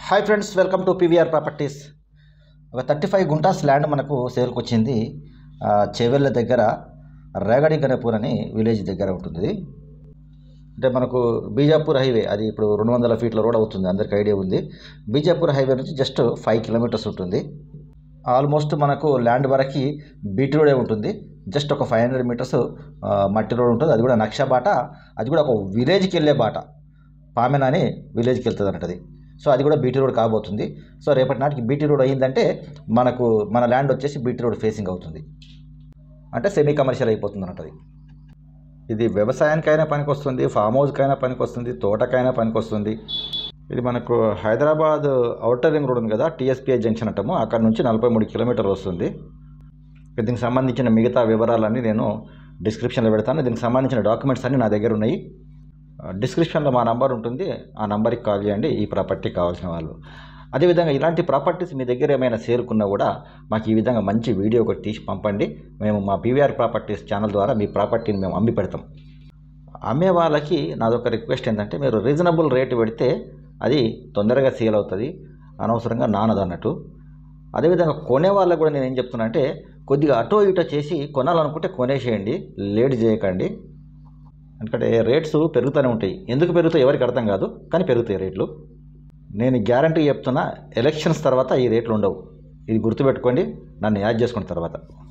hi friends welcome to PVR properties ఒక thirty five guntas land మనకు సేల్కి వచ్చింది ఆ, చేవెళ్ళ దగ్గర రేగడి గణపూర్ అని విలేజ్ దగ్గర ఉంటుంది అంటే మనకు బీజాపూర్ హైవే అది ఇప్పుడు రెండు వందల ఫీట్ల రోడ్ అవుతుంది అందరికి ఐడియా ఉంది బీజాపూర్ హైవే నుంచి జస్ట్ ఫైవ్ కిలోమీటర్స్ ఉంటుంది ఆల్మోస్ట్ మనకు ల్యాండ్ వరకు బీటీ రోడే ఉంటుంది జస్ట్ ఒక ఫైవ్ హండ్రెడ్ మీటర్స్ మట్టి రోడ్ ఉంటుంది అది కూడా నక్ష బాట అది కూడా ఒక విలేజ్కి వెళ్ళే బాట పామెన అని విలేజ్కి వెళ్తుంది అంటది సో అది కూడా బీటీ రోడ్ కాబోతుంది సో రేపటి నాటికి బీటీ రోడ్ అయ్యిందంటే మనకు మన ల్యాండ్ వచ్చేసి బీటీ రోడ్ ఫేసింగ్ అవుతుంది అంటే సెమీ కమర్షియల్ అయిపోతుంది అంటది ఇది వ్యవసాయానికైనా పనికి వస్తుంది ఫామ్ హౌస్కైనా పనికి వస్తుంది తోటకైనా పనికి వస్తుంది ఇది మనకు హైదరాబాద్ అవుటర్ రింగ్ రోడ్ ఉంది కదా టీఎస్పీఐ జంక్షన్ అంటాము అక్కడ నుంచి నలభై మూడు కిలోమీటర్లు వస్తుంది దీనికి సంబంధించిన మిగతా వివరాలన్నీ నేను డిస్క్రిప్షన్లో పెడతాను దీనికి సంబంధించిన డాక్యుమెంట్స్ అన్నీ నా దగ్గర ఉన్నాయి డిస్క్రిప్షన్లో మా నంబర్ ఉంటుంది ఆ నంబర్కి కాల్ చేయండి ఈ ప్రాపర్టీ కావాల్సిన వాళ్ళు అదేవిధంగా ఇలాంటి ప్రాపర్టీస్ మీ దగ్గర ఏమైనా సేరుకున్నా కూడా మాకు ఈ విధంగా మంచి వీడియో ఒకటి తీసి పంపండి మేము మా పీవీఆర్ ప్రాపర్టీస్ ఛానల్ ద్వారా మీ ప్రాపర్టీని మేము అమ్మి పెడతాం అమ్మే వాళ్ళకి నాదొక రిక్వెస్ట్ ఏంటంటే మీరు రీజనబుల్ రేటు పెడితే అది తొందరగా సేల్ అవుతుంది అనవసరంగా నానదు అన్నట్టు అదేవిధంగా కొనే వాళ్ళకు కూడా నేను ఏం చెప్తున్నా అంటే కొద్దిగా అటో ఇటో చేసి కొనాలనుకుంటే కొనేసేయండి లేట్ చేయకండి ఎందుకంటే రేట్స్ పెరుగుతూనే ఉంటాయి ఎందుకు పెరుగుతాయి ఎవరికి అర్థం కాదు కానీ పెరుగుతాయి రేట్లు నేను గ్యారంటీ చెప్తున్నా ఎలక్షన్స్ తర్వాత ఈ రేట్లు ఉండవు ఇది గుర్తుపెట్టుకోండి నన్ను యాడ్ చేసుకున్న తర్వాత